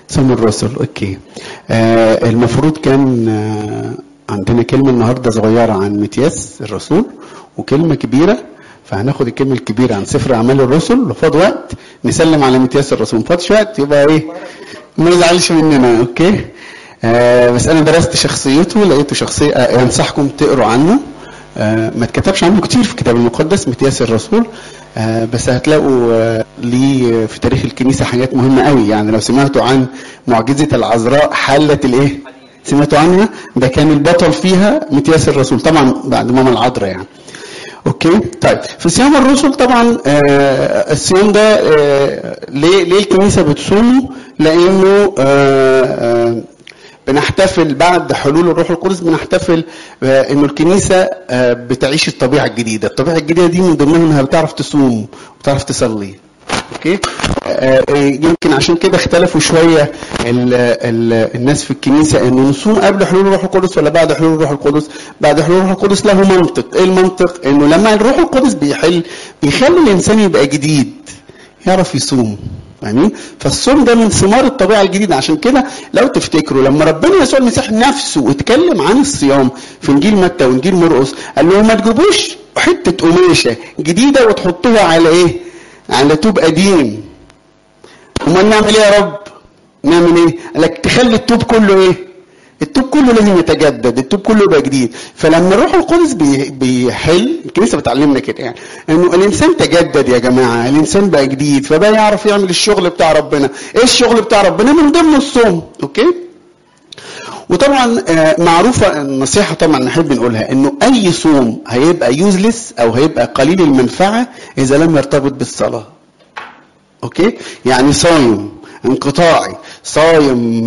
صوم الرسل اوكي آه المفروض كان آه عندنا كلمة النهاردة صغيرة عن متياس الرسول وكلمة كبيرة فهناخد الكلمة الكبيرة عن سفر أعمال الرسل لو فاض وقت نسلم على متياس الرسول ما فاضش وقت يبقى إيه ما يزعلش مننا أوكي آه بس أنا درست شخصيته لقيته شخصية آه أنصحكم تقروا عنه آه ما اتكتبش عنه كتير في الكتاب المقدس متياس الرسول آه بس هتلاقوا آه ليه في تاريخ الكنيسة حاجات مهمة قوي يعني لو سمعتوا عن معجزة العذراء حلت الايه سمعتوا عنها ده كان البطل فيها متياس الرسول طبعا بعد ماما العذراء يعني اوكي طيب في صيام الرسل طبعا آه الصيام ده آه ليه ليه الكنيسه بتصومه لانه آه آه بنحتفل بعد حلول الروح القدس بنحتفل آه انه الكنيسه آه بتعيش الطبيعه الجديده، الطبيعه الجديده دي من ضمنها انها بتعرف تصوم وبتعرف تصلي. اوكي؟ آه يمكن عشان كده اختلفوا شويه ال ال الناس في الكنيسه انه نصوم قبل حلول الروح القدس ولا بعد حلول الروح القدس؟ بعد حلول الروح القدس له منطق، ايه المنطق؟ انه لما الروح القدس بيحل بيخلي الانسان يبقى جديد يعرف يصوم فاهمين؟ فالصوم ده من ثمار الطبيعه الجديده عشان كده لو تفتكروا لما ربنا يسوع المسيح نفسه اتكلم عن الصيام في انجيل متى وانجيل مرقس قال لهم ما تجيبوش حته قماشه جديده وتحطوها على ايه؟ على توب قديم. امال نعمل ايه يا رب؟ نعمل ايه؟ قال لك تخلي التوب كله ايه؟ التوب كله لازم يتجدد التوب كله يبقى جديد فلما الروح القدس بيحل الكنيسه بتعلمنا كده يعني انه الانسان تجدد يا جماعه الانسان بقى جديد فبقى يعرف يعمل الشغل بتاع ربنا ايه الشغل بتاع ربنا من ضمن الصوم اوكي وطبعا معروفه النصيحه طبعا نحب نقولها انه اي صوم هيبقى يوزلس او هيبقى قليل المنفعه اذا لم يرتبط بالصلاه اوكي يعني صايم انقطاعي صايم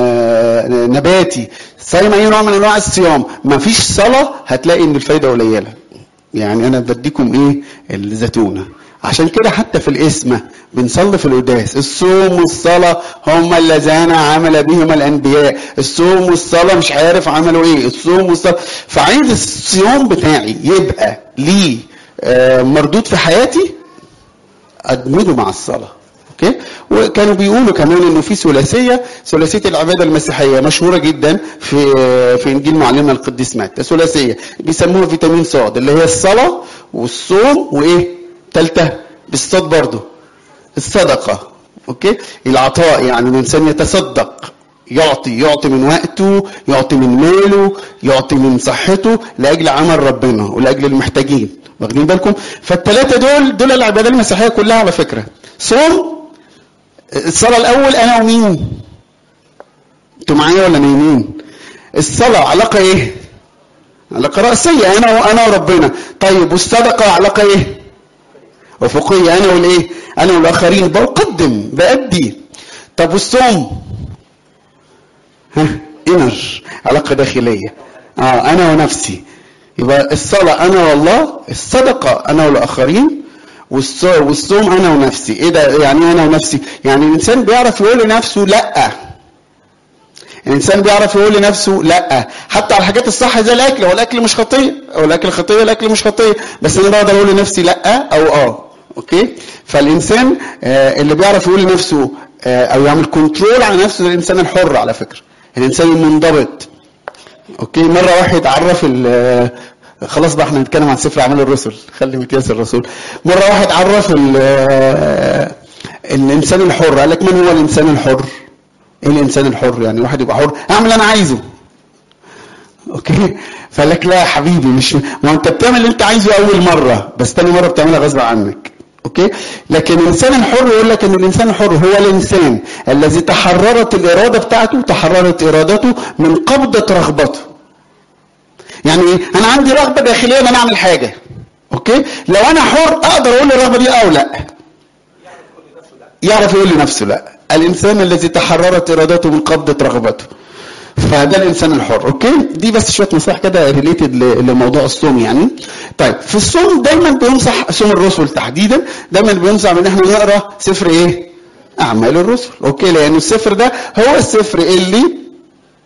نباتي صايم اي نوع من انواع الصيام ما فيش صلاه هتلاقي ان الفايده قليله يعني انا بديكم ايه الزيتونه عشان كده حتى في الاسم بنصلي في القداس الصوم والصلاة هما اللذان عمل بهما الأنبياء الصوم والصلاة مش عارف عملوا إيه الصوم والصلاة فعايز الصيام بتاعي يبقى ليه مردود في حياتي أدمجه مع الصلاة اوكي وكانوا بيقولوا كمان انه في ثلاثيه ثلاثيه العباده المسيحيه مشهوره جدا في في انجيل معلمنا القديس متى ثلاثيه بيسموها فيتامين صاد اللي هي الصلاه والصوم وايه ثالثه بالصاد برضه الصدقه اوكي العطاء يعني الانسان يتصدق يعطي يعطي من وقته يعطي من ماله يعطي من صحته لاجل عمل ربنا ولاجل المحتاجين واخدين بالكم فالثلاثه دول دول العباده المسيحيه كلها على فكره صوم الصلاه الاول انا ومين انتوا معايا ولا نايمين الصلاه علاقه ايه علاقه راسيه انا وانا وربنا طيب والصدقه علاقه ايه افقيه انا والايه انا والاخرين بقدم بادي طب والصوم ها انر علاقه داخليه اه انا ونفسي يبقى الصلاه انا والله الصدقه انا والاخرين والصوم انا ونفسي ايه ده يعني انا ونفسي يعني الانسان بيعرف يقول لنفسه لا الانسان بيعرف يقول لنفسه لا حتى على الحاجات الصح زي الاكل هو الاكل مش خطيه او الاكل خطيه الاكل مش خطيه بس انا بقدر اقول لنفسي لا او اه اوكي فالانسان آه اللي بيعرف يقول لنفسه آه او يعمل كنترول على نفسه ده الانسان الحر على فكره الانسان المنضبط اوكي مره واحد عرف خلاص بقى احنا هنتكلم عن سفر اعمال الرسل خلي متياس الرسول مره واحد عرف الانسان الحر قال لك من هو الانسان الحر ايه الانسان الحر يعني الواحد يبقى حر اعمل اللي انا عايزه اوكي فقال لك لا يا حبيبي مش ما انت بتعمل اللي انت عايزه اول مره بس تاني مره بتعملها غصب عنك اوكي لكن الانسان الحر يقول لك ان الانسان الحر هو الانسان الذي تحررت الاراده بتاعته تحررت ارادته من قبضه رغبته يعني ايه انا عندي رغبه داخليه ان انا اعمل حاجه اوكي لو انا حر اقدر اقول الرغبه دي او لا يعرف يقول لنفسه لا الانسان الذي تحررت ارادته من قبضه رغبته فده الانسان الحر اوكي دي بس شويه نصائح كده ريليتد لموضوع الصوم يعني طيب في الصوم دايما بينصح صوم الرسل تحديدا دايما بينصح ان احنا نقرا سفر ايه اعمال الرسل اوكي لان السفر ده هو السفر اللي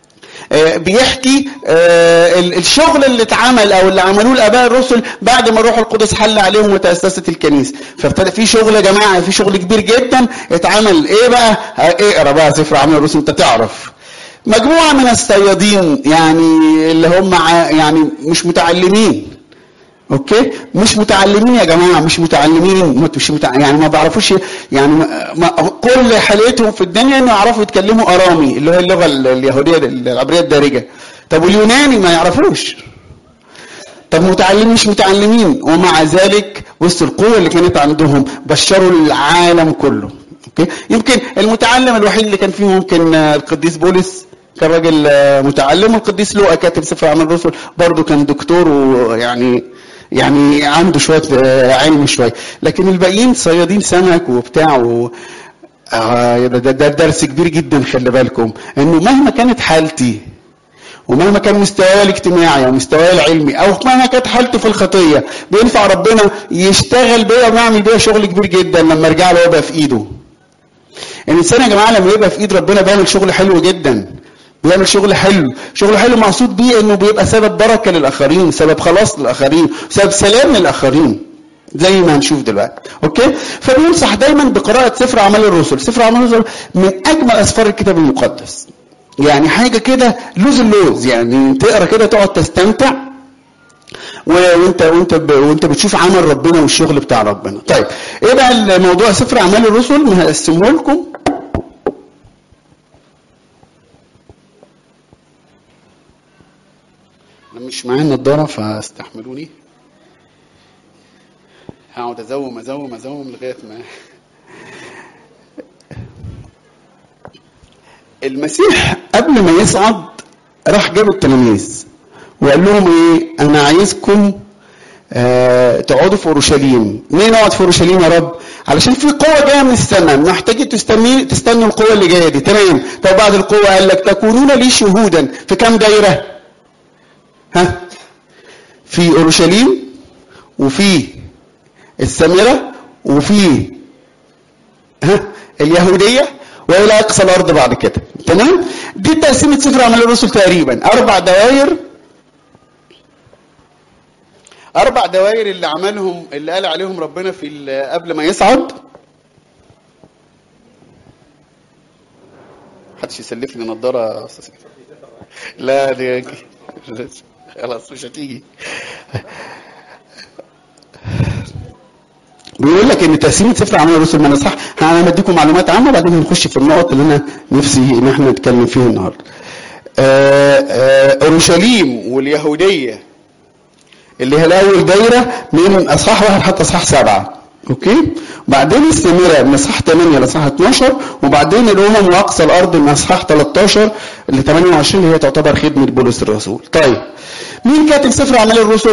آه، بيحكي آه، ال- الشغل اللي اتعمل او اللي عملوه الاباء الرسل بعد ما الروح القدس حل عليهم وتاسست الكنيسه فابتدى في شغل يا جماعه في شغل كبير جدا اتعمل ايه بقى آه، اقرا بقى سفر اعمال الرسل انت تعرف مجموعه من الصيادين يعني اللي هم ع- يعني مش متعلمين اوكي مش متعلمين يا جماعه مش متعلمين مش متع... يعني ما بيعرفوش يعني ما... ما... كل حالتهم في الدنيا انه يعرفوا يتكلموا ارامي اللي هي اللغه ال- اليهوديه العبريه الدارجه طب واليوناني ما يعرفوش طب متعلمين مش متعلمين ومع ذلك وسط القوه اللي كانت عندهم بشروا العالم كله اوكي يمكن المتعلم الوحيد اللي كان فيه ممكن آه، القديس بولس كان راجل آه، متعلم والقديس لوقا كاتب سفر اعمال الرسل برضه كان دكتور ويعني يعني عنده شويه آه، علم شويه لكن الباقيين صيادين سمك وبتاع و آه ده, ده درس كبير جدا خلي بالكم انه مهما كانت حالتي ومهما كان مستواي الاجتماعي او مستواي العلمي او مهما كانت حالته في الخطيه بينفع ربنا يشتغل بيا ويعمل بيا شغل كبير جدا لما ارجع له ويبقى في ايده. الانسان يا جماعه لما يبقى في ايد ربنا بيعمل شغل حلو جدا. بيعمل شغل حلو، شغل حلو مقصود بيه انه بيبقى سبب بركه للاخرين، سبب خلاص للاخرين، سبب سلام للاخرين. زي ما هنشوف دلوقتي اوكي فبينصح دايما بقراءه سفر اعمال الرسل سفر اعمال الرسل من اجمل اسفار الكتاب المقدس يعني حاجه كده لوز اللوز يعني تقرا كده تقعد تستمتع و- وانت وانت ب... وانت بتشوف عمل ربنا والشغل بتاع ربنا طيب ايه بقى الموضوع سفر اعمال الرسل ما هقسمه لكم انا مش معايا النضاره فاستحملوني هقعد ازوم ازوم ازوم لغايه ما المسيح قبل ما يصعد راح جاب التلاميذ وقال لهم ايه انا عايزكم آه تقعدوا في اورشليم ليه نقعد في اورشليم يا رب علشان في قوه جايه من السماء محتاجين تستني تستنوا القوه اللي جايه دي تمام طب بعد القوه قال لك تكونون لي شهودا في كام دايره ها في اورشليم وفي السامره وفي ها اليهوديه والى اقصى الارض بعد كده تمام دي تقسيمه سفر اعمال الرسل تقريبا اربع دوائر اربع دوائر اللي عملهم اللي قال عليهم ربنا في ال- قبل ما يصعد محدش يسلف لي نضاره يا أستاذ سيف. لا دي خلاص مش هتيجي بيقول لك ان تقسيمه سفر اعمال الرسل من صح انا هديكم معلومات عامه وبعدين هنخش في النقط اللي انا نفسي ان احنا نتكلم فيها النهارده. آه، آه، اورشليم واليهوديه اللي هي الاول دايره من اصحاح واحد حتى اصحاح سبعه. اوكي؟ وبعدين السامره من اصحاح 8 لاصحاح 12 وبعدين الامم واقصى الارض من اصحاح 13 ل 28 اللي هي تعتبر خدمه بولس الرسول. طيب مين كاتب سفر اعمال الرسل؟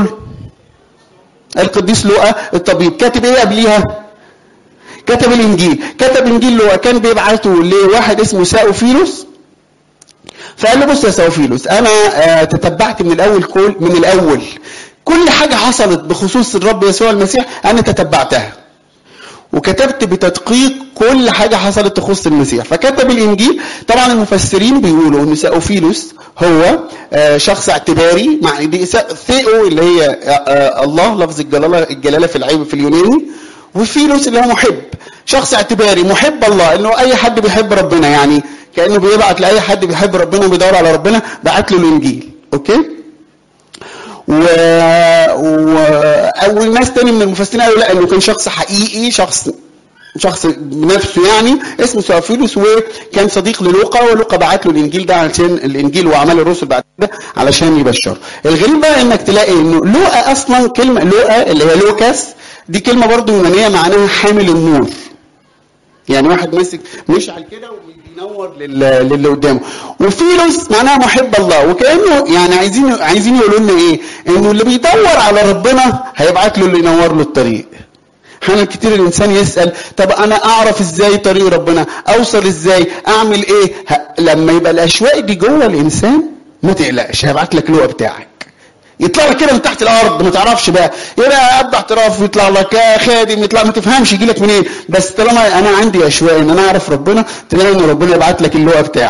القديس لوقا الطبيب كاتب ايه قبليها كتب الانجيل كتب انجيل لوقا كان بيبعته لواحد اسمه ساوفيلوس فقال له بص يا ساوفيلوس انا آه، تتبعت من الاول كل من الاول كل حاجه حصلت بخصوص الرب يسوع المسيح انا تتبعتها وكتبت بتدقيق كل حاجة حصلت تخص المسيح فكتب الإنجيل طبعا المفسرين بيقولوا أن سأوفيلوس هو آه، شخص اعتباري مع دي س- ثيو اللي هي آه، آه، الله لفظ الجلالة الجلالة في العيب في اليوناني وفيلوس اللي هو محب شخص اعتباري محب الله انه اي حد بيحب ربنا يعني كانه بيبعت لاي حد بيحب ربنا وبيدور على ربنا بعت له الانجيل اوكي و... و... او ناس تاني من المفسرين قالوا لا انه كان شخص حقيقي شخص شخص بنفسه يعني اسمه سوافيلوس وكان صديق للوقا ولوقا بعت له الانجيل ده علشان الانجيل واعمال الرسل بعد كده علشان يبشره. الغريب بقى انك تلاقي انه لوقا اصلا كلمه لوقا اللي هي لوكاس دي كلمه برضه يونانيه معناها حامل النور. يعني واحد ماسك مشعل كده وبينور لل- للي قدامه وفيلوس معناها محب الله وكانه يعني عايزين عايزين يقولوا لنا ايه انه اللي بيدور على ربنا هيبعت له اللي ينور له الطريق احيانا كتير الانسان يسال طب انا اعرف ازاي طريق ربنا اوصل ازاي اعمل ايه ه... لما يبقى الاشواق دي جوه الانسان ما تقلقش هيبعت لك اللواء بتاعك يطلع لك كده من تحت الارض ما تعرفش بقى يبقى اب احتراف يطلع لك يا خادم يطلع ما تفهمش يجي لك منين بس طالما انا عندي اشواق ان انا اعرف ربنا تلاقي ان ربنا يبعت لك اللواء بتاعك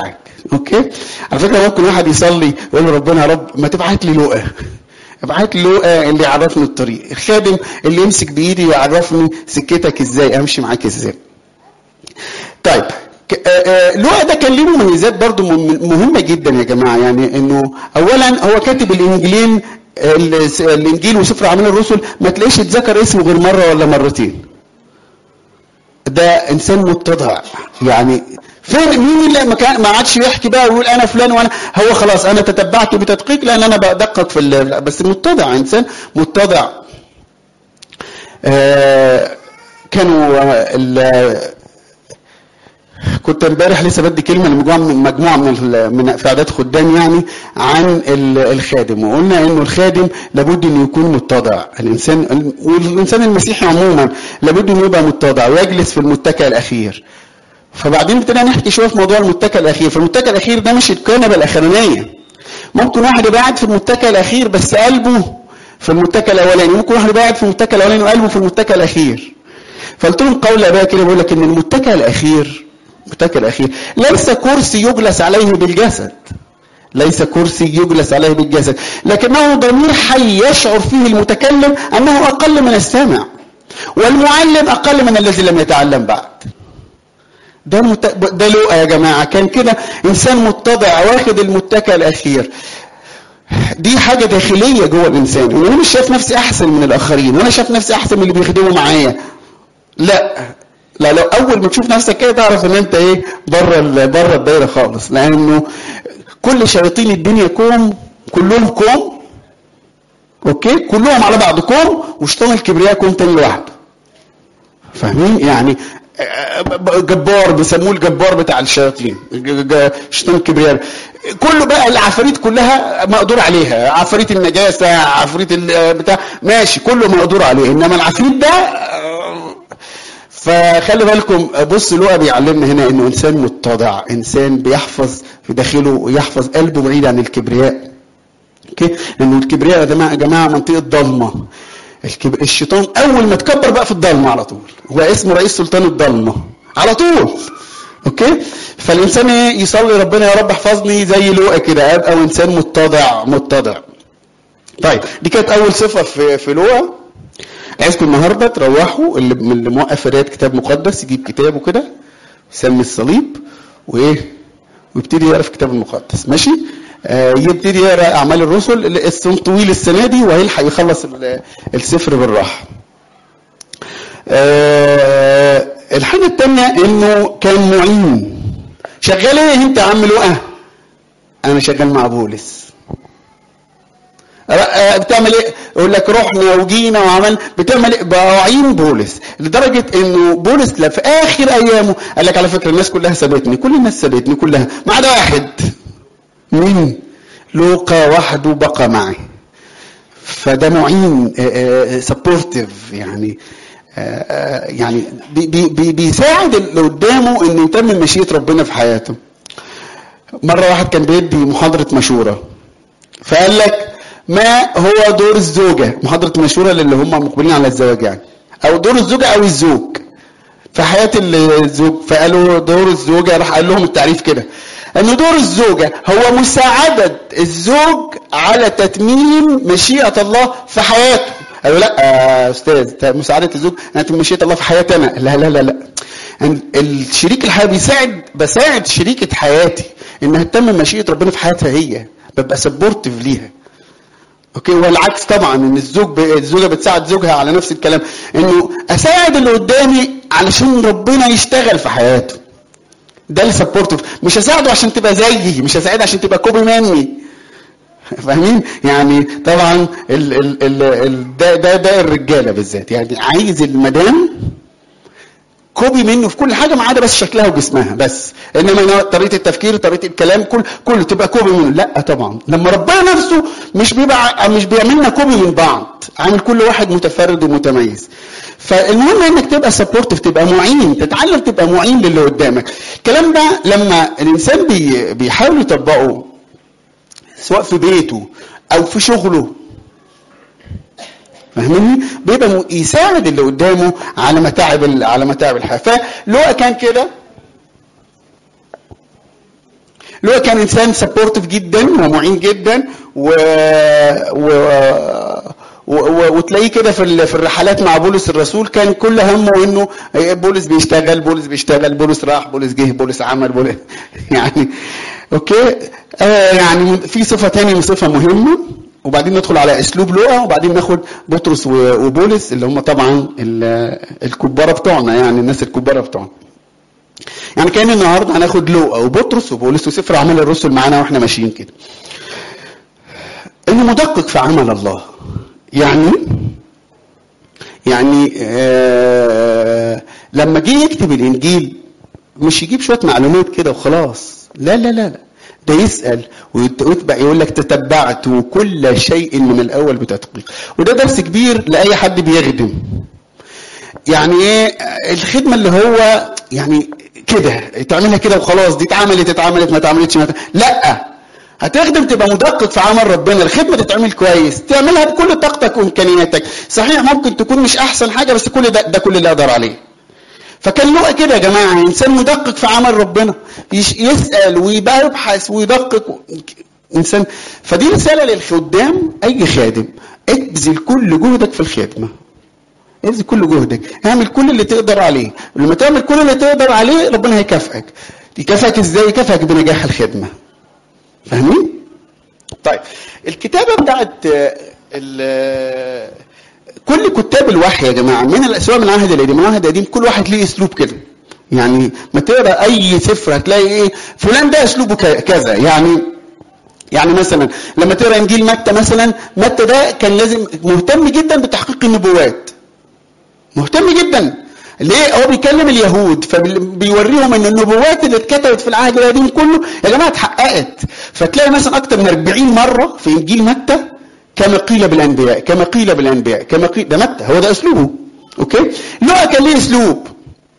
اوكي على فكره ممكن واحد يصلي يقول له ربنا يا رب ما تبعت لي لقى ابعت لي لقى اللي يعرفني الطريق الخادم اللي يمسك بايدي ويعرفني سكتك ازاي امشي معاك ازاي طيب لوقا ده كان ليه مميزات برضو مهمه جدا يا جماعه يعني انه اولا هو كاتب الانجيلين الانجيل وسفر اعمال الرسل ما تلاقيش اتذكر اسمه غير مره ولا مرتين ده انسان متضع يعني فين مين اللي ما كان ما عادش يحكي بقى ويقول انا فلان وانا هو خلاص انا تتبعته بتدقيق لان انا بدقق في بس متضع انسان متضع آه كانوا كنت امبارح لسه بدي كلمه لمجموعه من مجموعه من من في اعداد خدام يعني عن الخادم وقلنا انه الخادم لابد انه يكون متضع الانسان والانسان المسيحي عموما لابد انه يبقى متضع ويجلس في المتكئ الاخير فبعدين ابتدينا نحكي شويه في موضوع المتكئ الاخير فالمتكئ الاخير ده مش الكنبه الاخرانيه ممكن واحد يبقى قاعد في المتكئ الاخير بس قلبه في المتكئ الاولاني ممكن واحد يبقى قاعد في المتكئ الاولاني وقلبه في المتكئ الاخير فقلت لهم قول اباء كده بيقول لك ان المتكئ الاخير المتكئ الاخير ليس كرسي يجلس عليه بالجسد ليس كرسي يجلس عليه بالجسد لكنه ضمير حي يشعر فيه المتكلم انه اقل من السامع والمعلم اقل من الذي لم يتعلم بعد ده مت... ده لقى يا جماعه كان كده انسان متضع واخد المتكئ الاخير دي حاجة داخلية جوه الإنسان وأنا مش شايف نفسي أحسن من الآخرين وأنا شايف نفسي أحسن من اللي بيخدموا معايا لا لا لو أول ما تشوف نفسك كده تعرف إن أنت إيه بره بره الدايرة خالص لأنه كل شياطين الدنيا كوم كلهم كوم أوكي كلهم على بعض كوم وشيطان الكبرياء كوم تاني لوحده فاهمين يعني جبار بيسموه الجبار بتاع الشياطين شيطان الكبرياء كله بقى العفاريت كلها مقدور عليها عفاريت النجاسه عفاريت بتاع ماشي كله مقدور عليه انما العفريت ده فخلي بالكم بص لقى بيعلمنا هنا انه انسان متضع انسان بيحفظ في داخله ويحفظ قلبه بعيد عن الكبرياء اوكي لانه الكبرياء يا جماعه منطقه ضلمه الشيطان اول ما تكبر بقى في الضلمه على طول هو اسمه رئيس سلطان الضلمه على طول اوكي فالانسان ايه يصلي ربنا يا رب احفظني زي لوقا كده ابقى انسان متضع متضع طيب دي كانت اول صفه في في لوقا عايزكم النهارده تروحوا اللي من اللي موقف قرايه كتاب مقدس يجيب كتابه كده يسمي الصليب وايه ويبتدي يقرا في الكتاب المقدس ماشي آه يبتدي يقرا اعمال الرسل السنه طويل السنه دي وهيلحق يخلص السفر بالراحه آه الحاجه الثانيه انه كان معين شغال ايه انت يا عم لؤى انا شغال مع بولس بتعمل ايه يقول لك رحنا وجينا وعمل بتعمل ايه بعين بولس لدرجه انه بولس في اخر ايامه قال لك على فكره الناس كلها سابتني كل الناس سابتني كلها ما عدا واحد مين لوقا وحده بقى معي فده معين سبورتيف يعني يعني بي بي بيساعد اللي قدامه انه يتمم مشيئه ربنا في حياته مره واحد كان بيدي محاضره مشوره فقال لك ما هو دور الزوجة محاضرة مشهورة للي هم مقبلين على الزواج يعني أو دور الزوجة أو الزوج في حياة الزوج فقالوا دور الزوجة راح قال لهم التعريف كده أن دور الزوجة هو مساعدة الزوج على تتميم مشيئة الله في حياته قالوا لا يا أستاذ مساعدة الزوج أنا مشيئة الله في حياتي أنا لا لا لا لا الشريك الحياة بيساعد بساعد شريكة حياتي إنها تتمم مشيئة ربنا في حياتها هي ببقى سبورتيف ليها اوكي والعكس طبعا ان الزوج ب... الزوجه بتساعد زوجها على نفس الكلام انه اساعد اللي قدامي علشان ربنا يشتغل في حياته ده السبورتيف مش اساعده عشان تبقى زيي مش اساعده عشان تبقى كوبي مني فاهمين يعني طبعا ال ال ال ال ده ده ده الرجاله بالذات يعني عايز المدام كوبي منه في كل حاجه ما عدا بس شكلها وجسمها بس انما طريقه التفكير طريقه الكلام كل كله تبقى كوبي منه لا طبعا لما ربنا نفسه مش بيبقى مش بيعملنا كوبي من بعض عامل كل واحد متفرد ومتميز فالمهم انك تبقى سبورتيف تبقى معين تتعلم تبقى معين للي قدامك الكلام ده لما الانسان بي بيحاول يطبقه سواء في بيته او في شغله فاهمني بيبقى يساعد اللي قدامه على متاعب على متاعب الحياه فلو كان كده لوقا كان انسان سبورتيف جدا ومعين جدا و, و... و... و... وتلاقيه كده في ال... في الرحلات مع بولس الرسول كان كل همه انه بولس بيشتغل بولس بيشتغل بولس راح بولس جه بولس عمل بولس يعني اوكي آه يعني في صفه ثانيه صفه مهمه وبعدين ندخل على اسلوب لوقا وبعدين ناخد بطرس وبولس اللي هم طبعا الكباره بتوعنا يعني الناس الكباره بتوعنا يعني كان النهارده هناخد لوقا وبطرس وبولس وسفر اعمال الرسل معانا واحنا ماشيين كده انه مدقق في عمل الله يعني يعني آه لما جه يكتب الانجيل مش يجيب شويه معلومات كده وخلاص لا لا لا لا ده يسأل ويتبع يقول لك تتبعت كل شيء من الأول بتدقيق وده درس كبير لأي حد بيخدم يعني ايه الخدمة اللي هو يعني كده تعملها كده وخلاص دي اتعملت اتعملت ما اتعملتش ما لا هتخدم تبقى مدقق في عمل ربنا الخدمة تتعمل كويس تعملها بكل طاقتك وامكانياتك صحيح ممكن تكون مش احسن حاجة بس كل ده, ده كل اللي اقدر عليه فكان لقى كده يا جماعة إنسان مدقق في عمل ربنا يسأل ويبقى يبحث ويدقق إنسان فدي رسالة للخدام أي خادم ابذل كل جهدك في الخدمة ابذل كل جهدك اعمل كل اللي تقدر عليه ولما تعمل كل اللي تقدر عليه ربنا هيكافئك يكافئك ازاي يكافئك بنجاح الخدمة فاهمين طيب الكتابة بتاعت كل كتاب الوحي يا جماعه من سواء من العهد القديم من العهد القديم كل واحد ليه اسلوب كده يعني ما تقرا اي سفر هتلاقي ايه فلان ده اسلوبه كذا يعني يعني مثلا لما تقرا انجيل متى مثلا متى ده كان لازم مهتم جدا بتحقيق النبوات مهتم جدا ليه هو بيكلم اليهود فبيوريهم ان النبوات اللي اتكتبت في العهد القديم كله يا جماعه اتحققت فتلاقي مثلا اكتر من 40 مره في انجيل متى كما قيل بالانبياء كما قيل بالانبياء كما قيل ده متى هو ده اسلوبه اوكي لوقا كان ليه اسلوب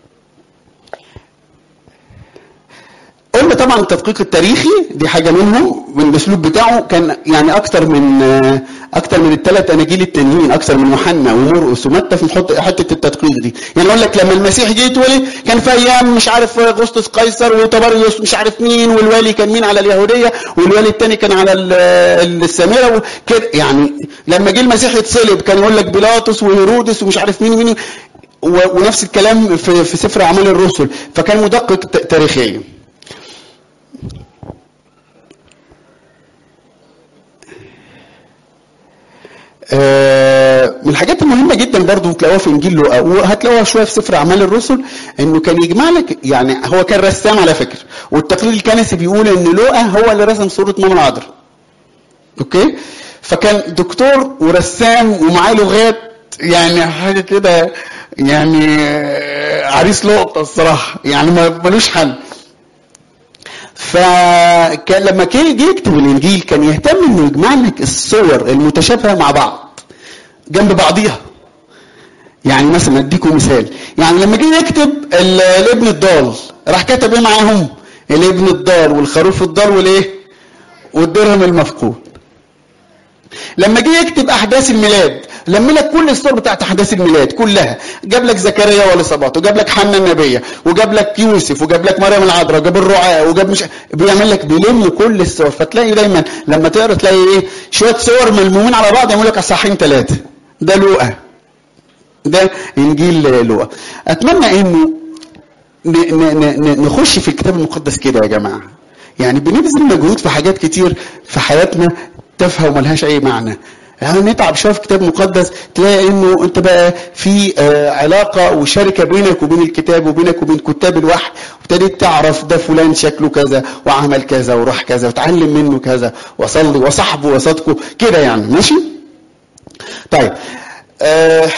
قلنا طبعا التدقيق التاريخي دي حاجه منهم من الاسلوب بتاعه كان يعني اكتر من اكتر من الثلاث اناجيل التانيين اكتر من يوحنا ومرقس ومتى في نحط حته التدقيق دي يعني اقول لك لما المسيح جه يتولد كان في ايام مش عارف اغسطس قيصر وطبريوس مش عارف مين والوالي كان مين على اليهوديه والوالي الثاني كان على السامره كده يعني لما جه المسيح يتصلب كان يقول لك بيلاطس وهيرودس ومش عارف مين ومين ونفس الكلام في في سفر اعمال الرسل فكان مدقق تاريخيا من الحاجات المهمه جدا برضو تلاقوها في انجيل لوقا وهتلاقوها شويه في سفر اعمال الرسل انه كان يجمع لك يعني هو كان رسام على فكره والتقليد الكنسي بيقول ان لوقا هو اللي رسم صوره ماما العذراء اوكي فكان دكتور ورسام ومعاه لغات يعني حاجه كده يعني عريس لقطه الصراحه يعني ملوش حل فكان لما كان يجي يكتب الانجيل كان يهتم انه يجمع لك الصور المتشابهه مع بعض جنب بعضيها يعني مثلا اديكم مثال يعني لما جه يكتب الابن الضال راح كتب ايه معاهم الابن الضال والخروف الضال والايه والدرهم المفقود لما جه يكتب احداث الميلاد لم لك كل الصور بتاعت احداث الميلاد كلها جاب لك زكريا واليصابات وجاب لك حنا النبيه وجاب لك يوسف وجاب لك مريم العذراء وجاب الرعاة وجاب مش بيعمل لك بيلم كل الصور فتلاقي دايما لما تقرا تلاقي ايه شويه صور ملمومين على بعض يعمل لك اصحاحين ثلاثه ده لوقا ده انجيل لوقا اتمنى انه نخش في الكتاب المقدس كده يا جماعه يعني بنبذل مجهود في حاجات كتير في حياتنا تافهه وملهاش اي معنى يعني نتعب شويه في الكتاب المقدس تلاقي انه انت بقى في آه علاقه وشركه بينك وبين الكتاب وبينك وبين كتاب الوحي وابتديت تعرف ده فلان شكله كذا وعمل كذا وراح كذا وتعلم منه كذا وصلي وصاحبه وصدقه كده يعني ماشي؟ طيب آه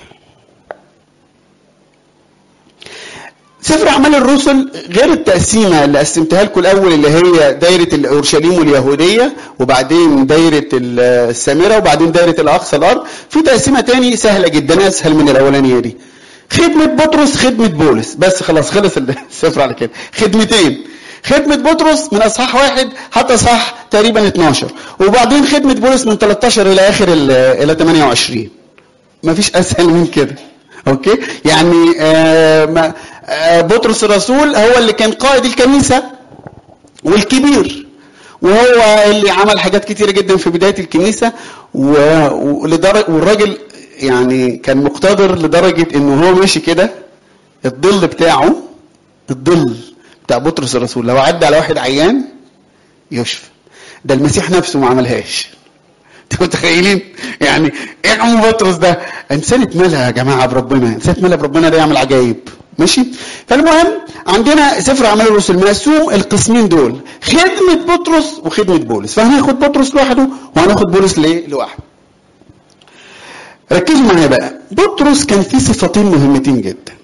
سفر اعمال الرسل غير التقسيمه اللي قسمتها لكم الاول اللي هي دايره اورشليم واليهوديه وبعدين دايره السامره وبعدين دايره الاقصى الارض في تقسيمه تاني سهله جدا اسهل من الاولانيه دي خدمه بطرس خدمه بولس بس خلاص خلص السفر على كده خدمتين خدمة بطرس من أصحاح واحد حتى أصحاح تقريبا 12 وبعدين خدمة بولس من 13 إلى آخر إلى 28 مفيش أسهل من كده أوكي يعني آه ما بطرس الرسول هو اللي كان قائد الكنيسة والكبير وهو اللي عمل حاجات كتيرة جدا في بداية الكنيسة ولدرجة والراجل يعني كان مقتدر لدرجة انه هو ماشي كده الظل بتاعه الظل بتاع بطرس الرسول لو عدى على واحد عيان يشفى ده المسيح نفسه ما عملهاش انتوا متخيلين يعني ايه عم بطرس ده انسان اتملى يا جماعه بربنا انسان اتملى بربنا ده يعمل عجايب ماشي فالمهم عندنا سفر اعمال الرسل مقسوم القسمين دول خدمه بطرس وخدمه بولس فهناخد بطرس لوحده وهناخد بولس ليه لوحده ركزوا معايا بقى بطرس كان فيه صفتين مهمتين جدا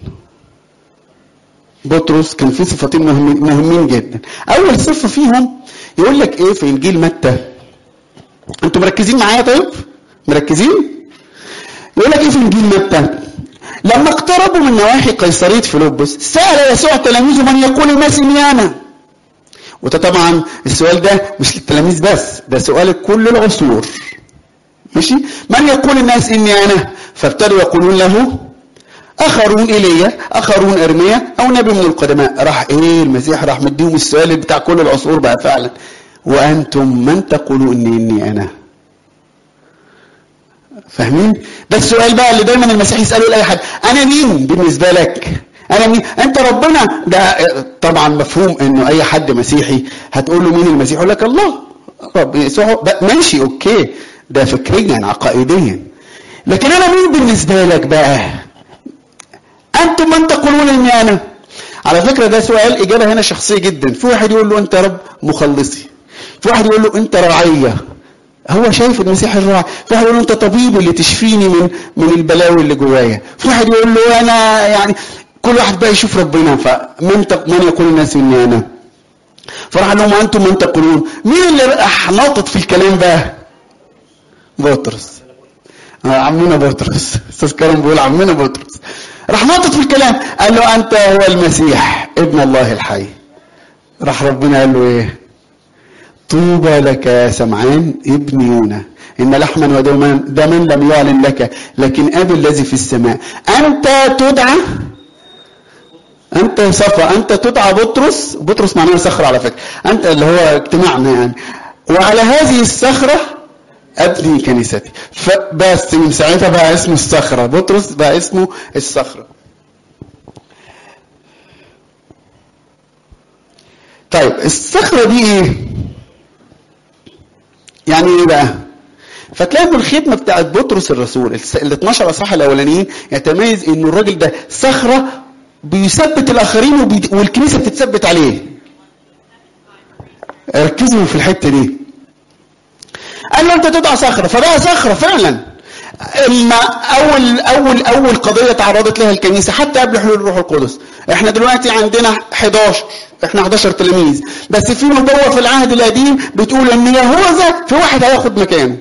بطرس كان فيه صفتين مهم مهمين جدا اول صفه فيهم يقول لك ايه في انجيل متى انتوا مركزين معايا طيب مركزين يقول لك ايه في انجيل متى لما اقتربوا من نواحي قيصريه فيلبس سال يسوع تلاميذه من يقول الناس اني انا وده طبعا السؤال ده مش للتلاميذ بس ده سؤال كل العصور ماشي من يقول الناس اني انا فابتدوا يقولون له اخرون ايليا اخرون ارميا او نبي من القدماء راح ايه المسيح راح مديهم السؤال بتاع كل العصور بقى فعلا وانتم من تقولوا اني اني انا فاهمين ده السؤال بقى اللي دايما المسيح يساله لاي حد انا مين بالنسبه لك انا مين انت ربنا ده طبعا مفهوم انه اي حد مسيحي هتقول له مين المسيح يقول لك الله رب يسوع ماشي اوكي ده فكريا عقائديا لكن انا مين بالنسبه لك بقى انتم من تقولون اني انا على فكره ده سؤال اجابه هنا شخصيه جدا في واحد يقول له انت رب مخلصي في واحد يقول له انت رعيه هو شايف المسيح الراعي في واحد يقول له انت طبيب اللي تشفيني من من البلاوي اللي جوايا في واحد يقول له انا يعني كل واحد بقى يشوف ربنا فمن من يقول الناس اني انا فراح لهم انتم من تقولون مين اللي راح ناطط في الكلام بقى بطرس عمنا بطرس استاذ كرم بيقول عمنا بطرس راح ناطط في الكلام قال له انت هو المسيح ابن الله الحي راح ربنا قال له ايه طوبى لك يا سمعان ابن يونا ان لحما ودما دما لم يعلن لك لكن ابي الذي في السماء انت تدعى انت صفا انت تدعى بطرس بطرس معناه صخره على فكره انت اللي هو اجتماعنا يعني وعلى هذه الصخره ابني كنيستي فبس من ساعتها بقى اسمه الصخره بطرس بقى اسمه الصخره طيب الصخره دي ايه يعني ايه بقى فتلاقوا الخدمه بتاعت بطرس الرسول ال 12 اصحاح الاولانيين يتميز ان الراجل ده صخره بيثبت الاخرين وبي... والكنيسه بتتثبت عليه ركزوا في الحته دي قال له انت تدعى صخره فبقى صخره فعلا اما اول اول اول قضيه تعرضت لها الكنيسه حتى قبل حلول الروح القدس احنا دلوقتي عندنا 11 احنا 11 تلاميذ بس في نبوه في العهد القديم بتقول ان يهوذا في واحد هياخد مكانه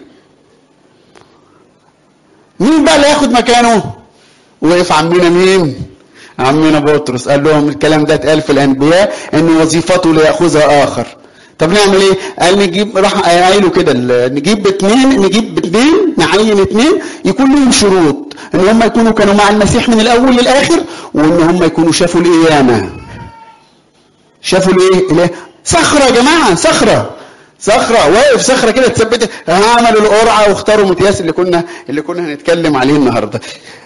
مين بقى اللي هياخد مكانه وقف عمنا مين عمنا بطرس قال لهم الكلام ده اتقال في الانبياء ان وظيفته لياخذها اخر طب نعمل ايه؟ قال نجيب راح قايله كده نجيب اثنين نجيب اثنين نعين اثنين يكون لهم شروط ان هم يكونوا كانوا مع المسيح من الاول للاخر وان هم يكونوا شافوا القيامه. شافوا الايه؟ الايه؟ صخره يا جماعه صخره صخره واقف صخره كده اتثبتت عملوا القرعه واختاروا متياس اللي كنا اللي كنا هنتكلم عليه النهارده.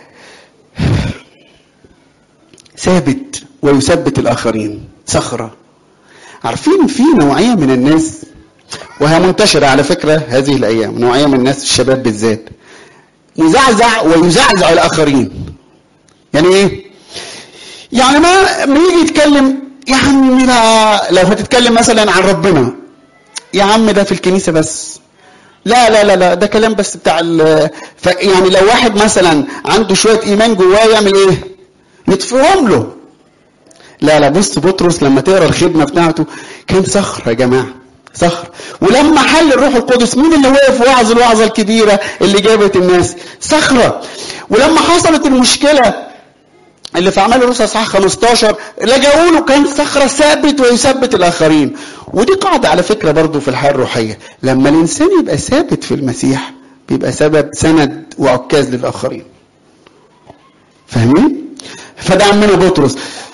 ثابت ويثبت الاخرين صخره عارفين في نوعيه من الناس وهي منتشره على فكره هذه الايام نوعيه من الناس الشباب بالذات مزعزع ويزعزع الاخرين يعني ايه يعني ما ما يجي يتكلم يا عم لو هتتكلم مثلا عن ربنا يا عم ده في الكنيسه بس لا لا لا لا ده كلام بس بتاع ف يعني لو واحد مثلا عنده شويه ايمان جواه يعمل ايه يطفئهم له لا لا بص بطرس لما تقرا الخدمه بتاعته كان صخر يا جماعه صخر ولما حل الروح القدس مين اللي وقف وعظ الوعظه الكبيره اللي جابت الناس صخره ولما حصلت المشكله اللي في اعمال الرسل صح 15 لجأوا له كان صخره ثابت ويثبت الاخرين ودي قاعده على فكره برضو في الحياه الروحيه لما الانسان يبقى ثابت في المسيح بيبقى سبب سند وعكاز للاخرين فاهمين فده عمنا بطرس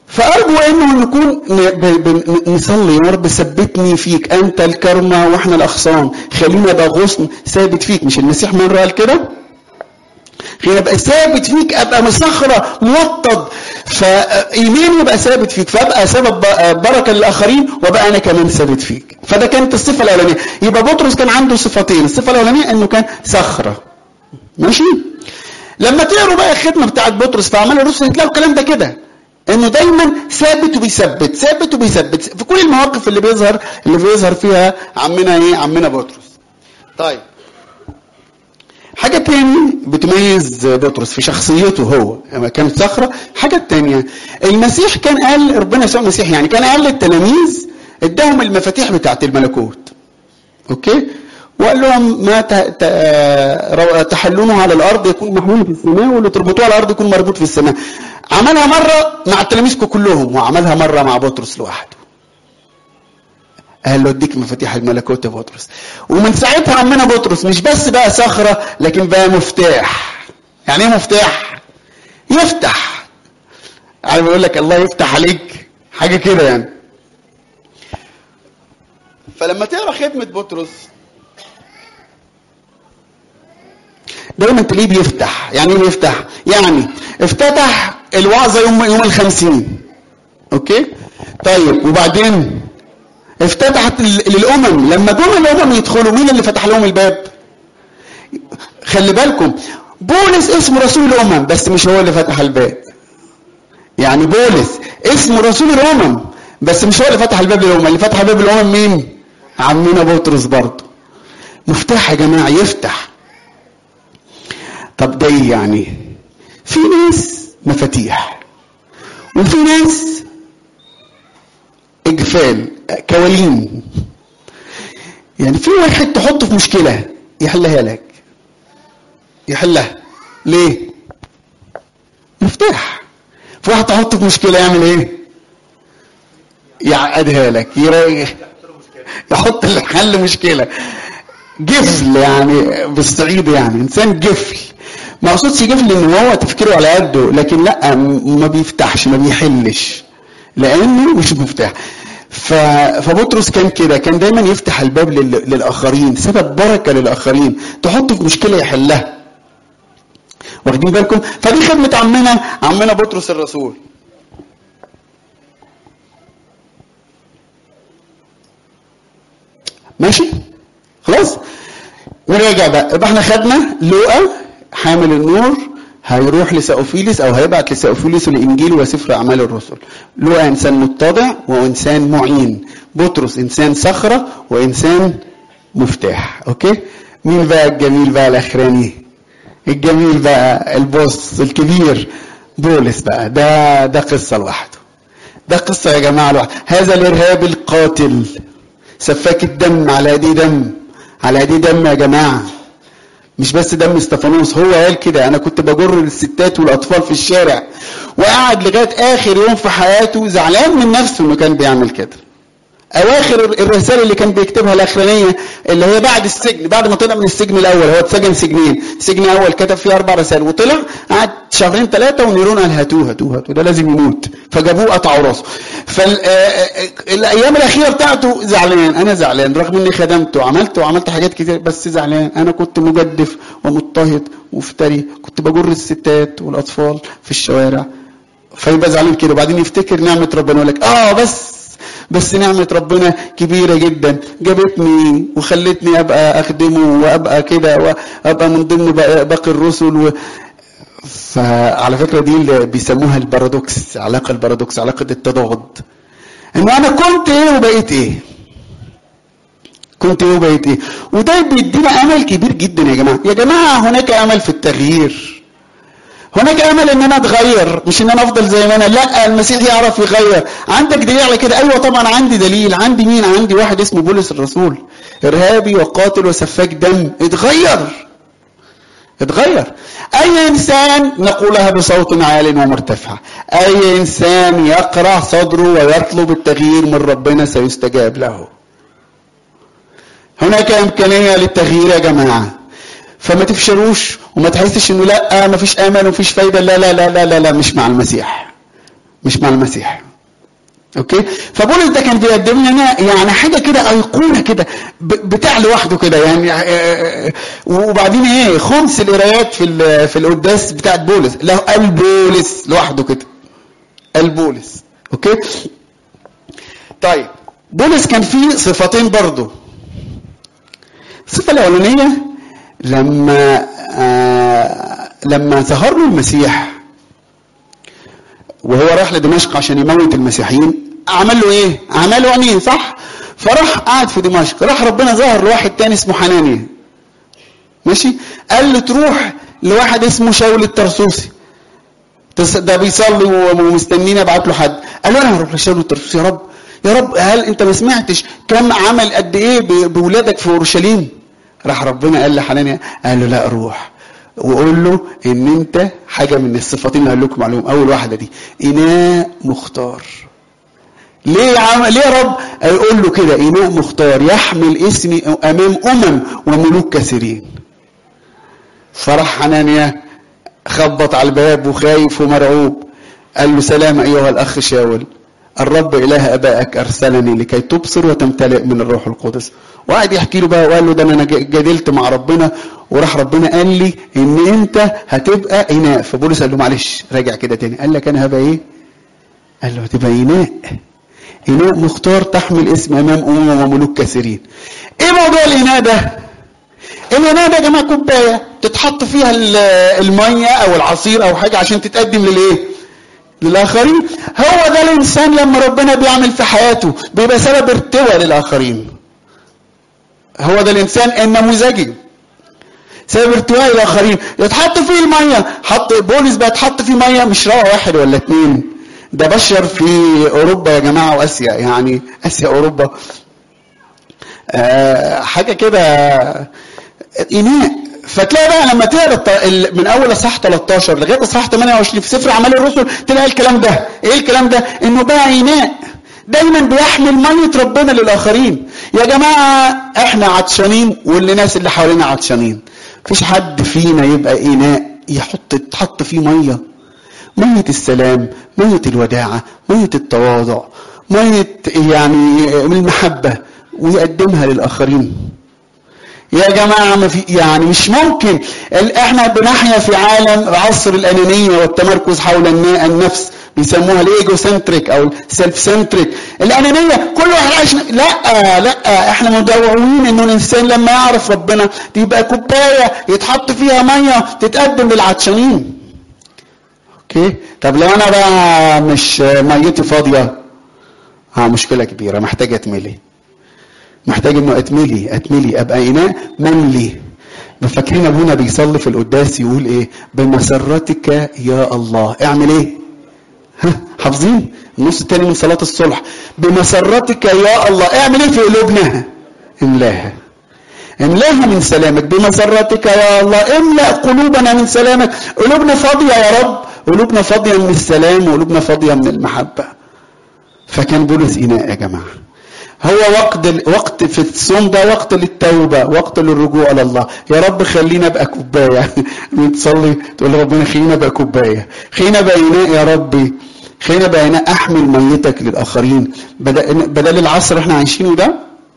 فارجو انه نكون نصلي يا رب ثبتني فيك انت الكرمه واحنا الاغصان خلينا ابقى غصن ثابت فيك مش المسيح مره قال كده خلينا ابقى ثابت فيك ابقى مصخره موطد فايماني يبقى ثابت فيك فابقى سبب بركه للاخرين وابقى انا كمان ثابت فيك فده كانت الصفه الاولانيه يبقى بطرس كان عنده صفتين الصفه الاولانيه انه كان صخره ماشي لما تقروا بقى الخدمه بتاعت بطرس في اعمال الرسل هتلاقوا الكلام ده كده انه دايما ثابت وبيثبت ثابت وبيثبت في كل المواقف اللي بيظهر اللي بيظهر فيها عمنا ايه عمنا بطرس طيب حاجة تاني بتميز بطرس في شخصيته هو لما كانت صخرة حاجة تانية المسيح كان قال ربنا يسوع المسيح يعني كان قال للتلاميذ اداهم المفاتيح بتاعت الملكوت اوكي وقال لهم ما تحلونه على الارض يكون محمول في السماء واللي تربطوه على الارض يكون مربوط في السماء عملها مره مع التلاميذ كلهم وعملها مره مع بطرس لوحده قال له اديك مفاتيح الملكوت يا بطرس ومن ساعتها عمنا بطرس مش بس بقى صخره لكن بقى مفتاح يعني ايه مفتاح يفتح عارف يقول لك الله يفتح عليك حاجه كده يعني فلما تقرا خدمه بطرس دايما تلاقيه بيفتح يعني ايه بيفتح يعني افتتح الوعظة يوم يوم الخمسين اوكي طيب وبعدين افتتحت للامم لما جم الامم يدخلوا مين اللي فتح لهم الباب خلي بالكم بولس اسمه رسول الامم بس مش هو اللي فتح الباب يعني بولس اسمه رسول الامم بس مش هو اللي فتح الباب للامم اللي فتح باب الامم مين عمنا بطرس برضه مفتاح يا جماعه يفتح طب ده ايه يعني في ناس مفاتيح وفي ناس اجفال كوالين يعني في واحد تحطه في مشكلة يحلها لك يحلها ليه مفتاح في واحد تحطه في مشكلة يعمل ايه يعقدها لك يريح يحط الحل مشكلة جفل يعني بالصعيد يعني انسان جفل ما اقصدش جفل ان هو تفكيره على قده لكن لا ما بيفتحش ما بيحلش لانه مش مفتاح ف... فبطرس كان كده كان دايما يفتح الباب لل... للاخرين سبب بركه للاخرين تحطه في مشكله يحلها واخدين بالكم فدي خدمه عمنا عمنا بطرس الرسول ماشي خلاص نرجع بقى يبقى احنا خدنا لوقا حامل النور هيروح لساوفيليس او هيبعت لساوفيليس الانجيل وسفر اعمال الرسل لوقا انسان متضع وانسان معين بطرس انسان صخره وانسان مفتاح اوكي مين بقى الجميل بقى الاخراني الجميل بقى البوس الكبير بولس بقى ده ده قصه لوحده ده قصه يا جماعه لوحده هذا الارهابي القاتل سفاك الدم على ايديه دم على ايديه دم يا جماعه مش بس دم استفانوس هو قال كده انا كنت بجر الستات والاطفال في الشارع وقعد لغايه اخر يوم في حياته زعلان من نفسه انه كان بيعمل كده اواخر الرساله اللي كان بيكتبها الاخرانيه اللي هي بعد السجن بعد ما طلع من السجن الاول هو اتسجن سجنين سجن اول كتب فيه اربع رسائل وطلع قعد شهرين ثلاثه ونيرون قال هاتوه هاتوه هاتوه ده لازم يموت فجابوه قطعوا راسه فالايام الاخيره بتاعته زعلان انا زعلان رغم اني خدمته وعملت وعملت حاجات كتير بس زعلان انا كنت مجدف ومضطهد مفتري كنت بجر الستات والاطفال في الشوارع فيبقى زعلان كده وبعدين يفتكر نعمه ربنا يقول لك اه بس بس نعمة ربنا كبيرة جدا جابتني وخلتني أبقى أخدمه وأبقى كده وأبقى من ضمن باقي الرسل و... فعلى فكرة دي اللي بيسموها البارادوكس علاقة البارادوكس علاقة التضاد إنه أنا كنت إيه وبقيت إيه كنت إيه وبقيت إيه وده بيدينا أمل كبير جدا يا جماعة يا جماعة هناك أمل في التغيير هناك امل ان انا اتغير مش ان انا افضل زي ما انا لا المسيح يعرف يغير عندك دليل على كده ايوه طبعا عندي دليل عندي مين عندي واحد اسمه بولس الرسول ارهابي وقاتل وسفاك دم اتغير اتغير اي انسان نقولها بصوت عال ومرتفع اي انسان يقرع صدره ويطلب التغيير من ربنا سيستجاب له هناك امكانيه للتغيير يا جماعه فما تفشلوش وما تحسش انه لا ما فيش امل وما فيش فايده لا لا لا لا لا لا مش مع المسيح مش مع المسيح اوكي فبولس ده كان بيقدم لنا يعني حاجه كده ايقونه كده ب- بتاع لوحده كده يعني آه، آه، وبعدين ايه خمس القرايات في ال- في القداس بتاعت بولس له قال بولس لوحده كده قال بولس اوكي طيب بولس كان فيه صفتين برضه الصفه الاولانيه لما آه لما ظهر له المسيح وهو راح لدمشق عشان يموت المسيحيين عمل له ايه عمل له عينين صح فراح قعد في دمشق راح ربنا ظهر لواحد تاني اسمه حنانيا ماشي قال له تروح لواحد اسمه شاول الترسوسي تس- ده بيصلي ومستنيني ابعت له حد قال له انا هروح لشاول الترسوسي يا رب يا رب هل انت ما سمعتش كم عمل قد ايه ب- بولادك في اورشليم راح ربنا قال لحنانيا قال له لا روح وقول له ان انت حاجه من الصفاتين اللي هقول لكم عليهم اول واحده دي اناء مختار ليه يا عم ليه يا رب يقول له كده اناء مختار يحمل اسمي امام امم وملوك كثيرين فرح حنانيا خبط على الباب وخايف ومرعوب قال له سلام ايها الاخ شاول الرب اله ابائك ارسلني لكي تبصر وتمتلئ من الروح القدس وقعد يحكي له بقى وقال له ده انا جادلت مع ربنا وراح ربنا قال لي ان انت هتبقى اناء فبولس قال له معلش راجع كده تاني قال لك انا هبقى ايه قال له هتبقى اناء اناء مختار تحمل اسم امام امم وملوك كثيرين ايه موضوع الاناء ده الاناء ده يا جماعه كوبايه تتحط فيها ال- الميه او العصير او حاجه عشان تتقدم للايه للاخرين هو ده الانسان لما ربنا بيعمل في حياته بيبقى سبب ارتواء للاخرين هو ده الانسان النموذجي سبب ارتواء الاخرين يتحط فيه الميه حط بولس بقى تحط فيه ميه مش روى واحد ولا اتنين ده بشر في اوروبا يا جماعه واسيا يعني اسيا اوروبا آه حاجه كده اناء فتلاقي بقى لما تقرا الط- ال- من اول اصحاح 13 لغايه اصحاح 28 في سفر اعمال الرسل تلاقي الكلام ده ايه الكلام ده انه بقى اناء دايما بيحمل ميه ربنا للاخرين يا جماعه احنا عطشانين والناس اللي حوالينا عطشانين مفيش حد فينا يبقى اناء يحط تحط فيه ميه ميه السلام ميه الوداعه ميه التواضع ميه يعني المحبه ويقدمها للاخرين يا جماعة ما في يعني مش ممكن ال- احنا بنحيا في عالم عصر الأنانية والتمركز حول النا- النفس بيسموها الايجو سنتريك او السيلف سنتريك الأنانية كل واحد عايش لا لا احنا مدعوين انه الانسان لما يعرف ربنا تبقى كوباية يتحط فيها مية تتقدم للعطشانين اوكي طب لو انا بقى مش ميتي فاضية اه مشكلة كبيرة محتاجة اتملي محتاج انه اتملي اتملي ابقى اناء مملي فاكرين ابونا بيصلي في القداس يقول ايه بمسرتك يا الله اعمل ايه ها حافظين النص التاني من صلاة الصلح بمسرتك يا الله اعمل ايه في قلوبنا املاها املاها من سلامك بمسرتك يا الله املأ قلوبنا من سلامك قلوبنا فاضية يا رب قلوبنا فاضية من السلام وقلوبنا فاضية من المحبة فكان بولس إناء يا جماعة هو وقت وقت في الصوم ده وقت للتوبة وقت للرجوع إلى الله يا رب خلينا ابقى كوباية تصلي تقول ربنا خلينا ابقى كوباية خلينا ابقى إناء يا ربي خلينا ابقى إناء أحمل ميتك للآخرين بدل, بدل العصر احنا عايشينه ده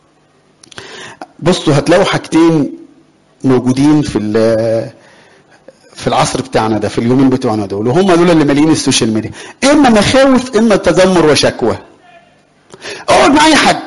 بصوا هتلاقوا حاجتين موجودين في في العصر بتاعنا ده في اليومين بتوعنا دول وهم دول اللي مالين السوشيال ميديا اما مخاوف اما تذمر وشكوى اقعد مع اي حد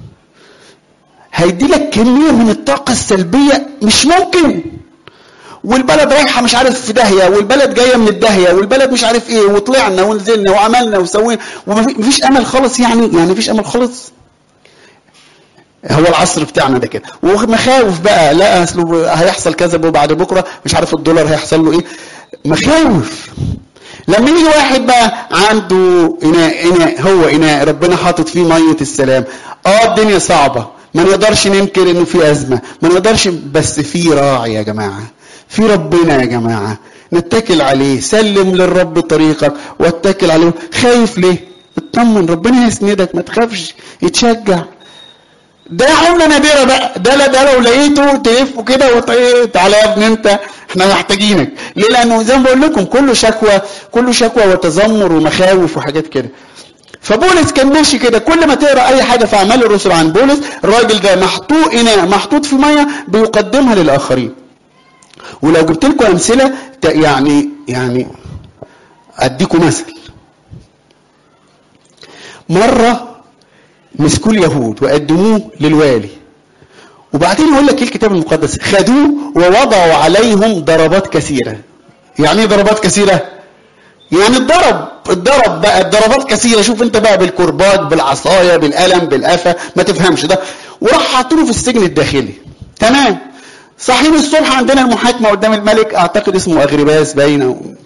هيدي لك كميه من الطاقه السلبيه مش ممكن والبلد رايحه مش عارف في داهيه والبلد جايه من الداهيه والبلد مش عارف ايه وطلعنا ونزلنا وعملنا وسوينا ومفيش امل خالص يعني يعني مفيش امل خالص هو العصر بتاعنا ده كده ومخاوف بقى لا اصله هيحصل كذا وبعد بكره مش عارف الدولار هيحصل له ايه مخاوف لما يجي واحد بقى عنده اناء اناء هو اناء ربنا حاطط فيه ميه السلام اه الدنيا صعبه ما نقدرش ننكر انه في ازمه ما نقدرش بس في راعي يا جماعه في ربنا يا جماعه نتكل عليه سلم للرب طريقك واتكل عليه خايف ليه اطمن ربنا يسندك ما تخافش يتشجع ده عملة نادرة بقى ده لا ده لو لقيته تلفه كده وتعالى يا ابني انت احنا محتاجينك ليه لانه زي ما بقول لكم كله شكوى كله شكوى وتذمر ومخاوف وحاجات كده فبولس كان ماشي كده كل ما تقرا اي حاجه في اعمال الرسل عن بولس الراجل ده محطوط اناء محطوط في ميه بيقدمها للاخرين ولو جبت لكم امثله يعني يعني اديكم مثل مره مسكوا اليهود وقدموه للوالي وبعدين يقول لك ايه الكتاب المقدس خدوه ووضعوا عليهم ضربات كثيره يعني ايه ضربات كثيره يعني الضرب الضرب بقى الضربات كثيره شوف انت بقى بالكرباج بالعصايه بالقلم بالقفا ما تفهمش ده وراح حاطينه في السجن الداخلي تمام صاحيين الصبح عندنا المحاكمه قدام الملك اعتقد اسمه اغرباس باين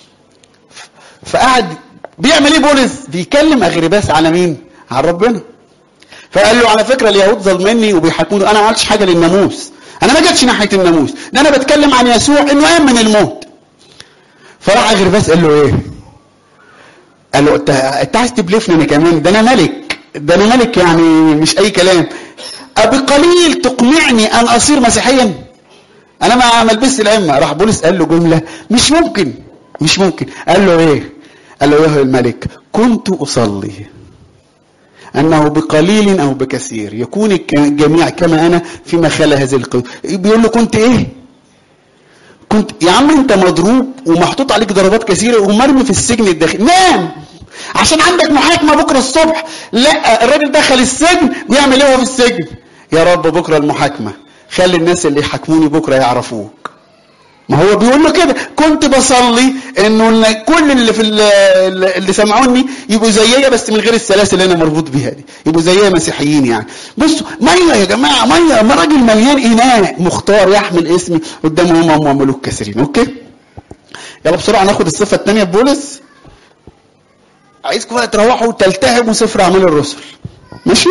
فقعد بيعمل ايه بولس بيكلم اغرباس على مين على ربنا فقال له على فكره اليهود ظلمني وبيحاكموني انا ما عملتش حاجه للناموس انا ما جاتش ناحيه الناموس ده انا بتكلم عن يسوع انه قام من الموت فراح اغرباس قال له ايه قال له انت انت عايز تبلفني انا كمان ده انا ملك ده انا ملك يعني مش اي كلام أبقليل تقنعني أن أصير مسيحيا أنا ما ما لبست العمة راح بولس قال له جملة مش ممكن مش ممكن قال له إيه قال له أيها الملك كنت أصلي أنه بقليل أو بكثير يكون الجميع كما أنا فيما خلا هذه القوة بيقول له كنت إيه كنت يا عم أنت مضروب ومحطوط عليك ضربات كثيرة ومرمي في السجن الداخلي نام عشان عندك محاكمة بكرة الصبح لا الراجل دخل السجن ويعمل ايه هو في السجن يا رب بكرة المحاكمة خلي الناس اللي يحاكموني بكرة يعرفوك ما هو بيقول له كده كنت بصلي انه كل اللي في اللي سمعوني يبقوا زيي بس من غير السلاسل اللي انا مربوط بيها دي يبقوا زيي مسيحيين يعني بصوا ميه يا جماعه ميه ما راجل مليان اناء مختار يحمل اسمي قدامهم هم ملوك كثيرين اوكي يلا بسرعه ناخد الصفه الثانيه بولس عايزكم بقى تروحوا تلتهموا سفر اعمال الرسل ماشي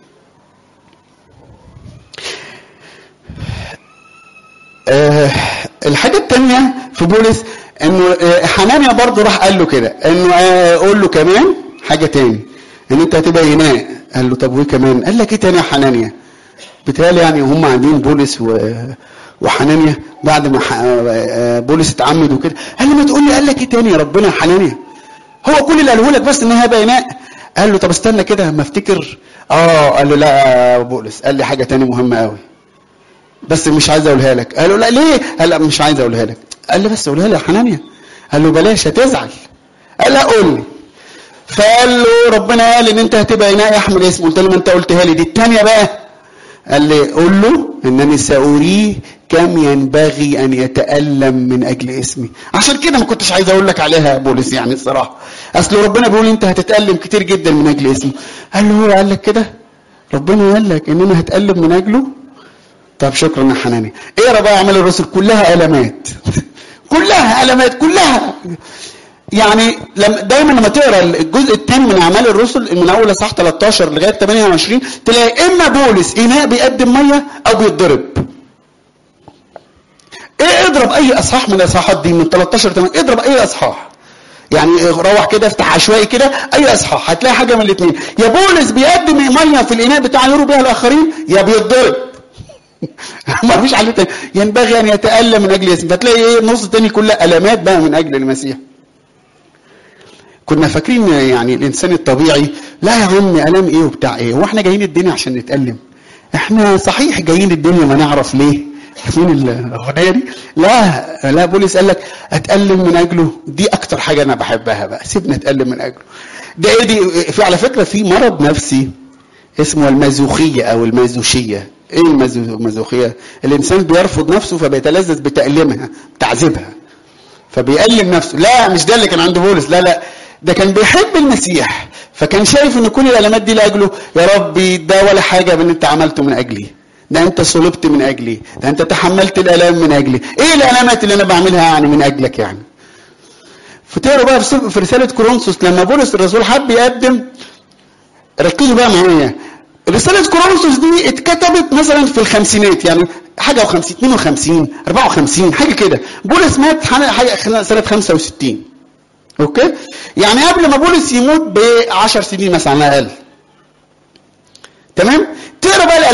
آه الحاجة التانية في بولس انه آه حنانيا برضه راح قال له كده انه آه قول له كمان حاجة تاني ان انت هتبقى يناء قال له طب وايه كمان قال لك ايه تاني يا حنانيا بتهيألي يعني هم عاملين بولس و وحنانيا بعد ما بولس اتعمد وكده قال له ما تقول لي قال لك ايه تاني يا ربنا يا حنانيا هو كل اللي قاله لك بس ان هي بيناء قال له طب استنى كده ما افتكر اه قال له لا بولس قال لي حاجه تاني مهمه قوي بس مش عايز اقولها لك قال له لا ليه قال لا مش عايز اقولها لك قال لي بس قولها لي يا حنانيا قال له بلاش هتزعل قال لا قول لي فقال له ربنا قال ان انت هتبقى اناء يحمل اسمه قلت له ما انت قلتها لي دي الثانيه بقى قال لي قول له انني ساريه كم ينبغي ان يتالم من اجل اسمي عشان كده ما كنتش عايز اقول لك عليها يا بولس يعني الصراحه اصل ربنا بيقول انت هتتالم كتير جدا من اجل اسمه قال له هو قال لك كده ربنا قال لك ان انا هتالم من اجله طب شكرا يا حناني اقرا بقى اعمال الرسل كلها المات كلها المات كلها يعني لما دايما لما تقرا الجزء الثاني من اعمال الرسل من اول اصحاح 13 لغايه 28 تلاقي اما بولس اناء بيقدم ميه او بيتضرب ايه اضرب اي اصحاح من الاصحاحات دي من 13 8 اضرب اي اصحاح يعني روح كده افتح عشوائي كده اي اصحاح هتلاقي حاجه من الاثنين يا بولس بيقدم ميه في الاناء بتاع يروا بيها الاخرين يا بيتضرب ما فيش حل تاني ينبغي ان يتالم من اجل اسم فتلاقي ايه النص الثاني كلها المات بقى من اجل المسيح كنا فاكرين يعني الانسان الطبيعي لا يا عم الام ايه وبتاع ايه هو احنا جايين الدنيا عشان نتالم احنا صحيح جايين الدنيا ما نعرف ليه فين الاغنيه دي لا لا بولس قال لك اتالم من اجله دي اكتر حاجه انا بحبها بقى سيبنا اتالم من اجله ده ايه دي في على فكره في مرض نفسي اسمه المازوخيه او المازوشيه ايه المازوخيه الانسان بيرفض نفسه فبيتلذذ بتاليمها تعذيبها فبيألم نفسه لا مش ده اللي كان عند بولس لا لا ده كان بيحب المسيح فكان شايف ان كل الالمات دي لاجله يا ربي ده ولا حاجه من انت عملته من اجلي ده انت صلبت من اجلي ده انت تحملت الالام من اجلي ايه الالامات اللي انا بعملها يعني من اجلك يعني فتقروا بقى في رساله كورنثوس لما بولس الرسول حب يقدم ركزوا بقى معايا رسالة كورنثوس دي اتكتبت مثلا في الخمسينات يعني حاجة و50 52 54 حاجة كده بولس مات حاجة سنة 65 اوكي يعني قبل ما بولس يموت ب 10 سنين مثلا اقل تمام تقرا بقى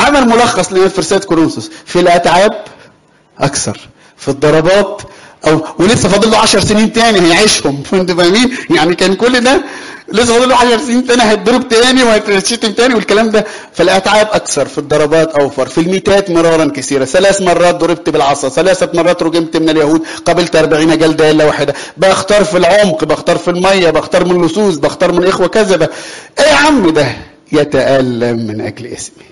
عمل ملخص لنا في رساله كورنثوس في الاتعاب اكثر في الضربات او ولسه فاضل له 10 سنين تاني هيعيشهم انتوا فاهمين يعني كان كل ده لسه فاضل له 10 سنين تاني هيتضرب تاني وهيتشتم تاني والكلام ده فالاتعاب اكثر في الضربات اوفر في الميتات مرارا كثيره ثلاث مرات ضربت بالعصا ثلاثه مرات رجمت من اليهود قبلت 40 جلده الا واحده بختار في العمق بختار في الميه بختار من اللصوص بختار من اخوه كذبه ايه يا عم ده يتالم من اجل اسمي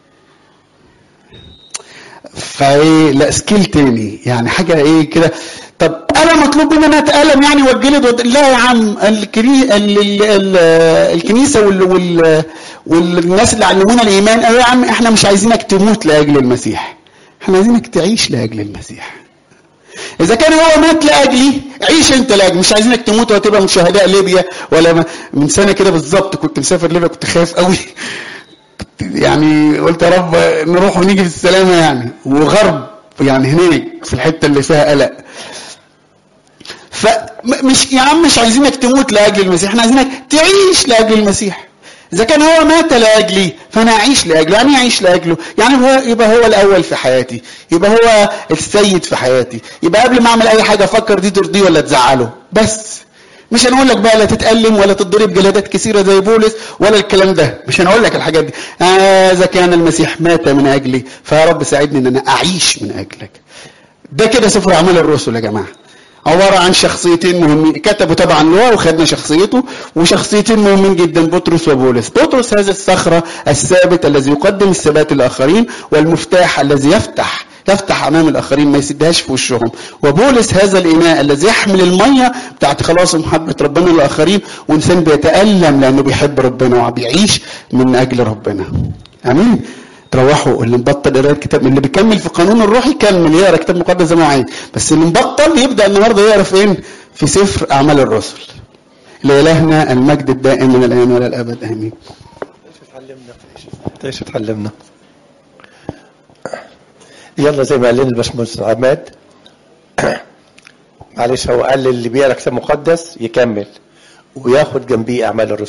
فايه لا سكيل تاني يعني حاجه ايه كده طب انا مطلوب مني انا اتالم يعني واتجلد وت... لا يا عم الكني... ال... ال... ال... الكنيسه وال... وال... والناس اللي علمونا الايمان قالوا يا عم احنا مش عايزينك تموت لاجل المسيح احنا عايزينك تعيش لاجل المسيح اذا كان هو مات لاجلي عيش انت لاجلي مش عايزينك تموت وتبقى من شهداء ليبيا ولا ما... من سنه كده بالظبط كنت مسافر ليبيا كنت خايف قوي يعني قلت يا رب نروح ونيجي في السلامه يعني وغرب يعني هناك في الحته اللي فيها قلق فمش يا عم مش عايزينك تموت لاجل المسيح احنا عايزينك تعيش لاجل المسيح اذا كان هو مات لاجلي فانا اعيش لاجله يعني اعيش لاجله يعني هو يبقى هو الاول في حياتي يبقى هو السيد في حياتي يبقى قبل ما اعمل اي حاجه افكر دي ترضيه ولا تزعله بس مش هنقول لك بقى لا تتألم ولا تتضرب جلادات كثيرة زي بولس ولا الكلام ده مش هنقول لك الحاجات دي هذا كان المسيح مات من أجلي فيا رب ساعدني ان انا اعيش من اجلك ده كده سفر اعمال الرسل يا جماعه عبارة عن شخصيتين مهمين كتبوا طبعا له وخدنا شخصيته وشخصيتين مهمين جدا بطرس وبولس بطرس هذا الصخرة الثابت الذي يقدم الثبات للآخرين والمفتاح الذي يفتح يفتح امام الاخرين ما يسدهاش في وشهم وبولس هذا الاناء الذي يحمل الميه بتاعت خلاص محبه ربنا للاخرين وانسان بيتالم لانه بيحب ربنا وبيعيش من اجل ربنا امين تروحوا اللي مبطل قرايه الكتاب اللي بيكمل في قانون الروح يكمل يقرا كتاب مقدس زي ما عايز بس اللي مبطل يبدا النهارده يقرا فين في سفر اعمال الرسل لالهنا المجد الدائم من الان والى الابد امين ايش اتعلمنا يلا زي ما قال لنا الباشمهندس عماد معلش هو قال اللي بيقرا كتاب مقدس يكمل وياخد جنبيه اعمال الرسل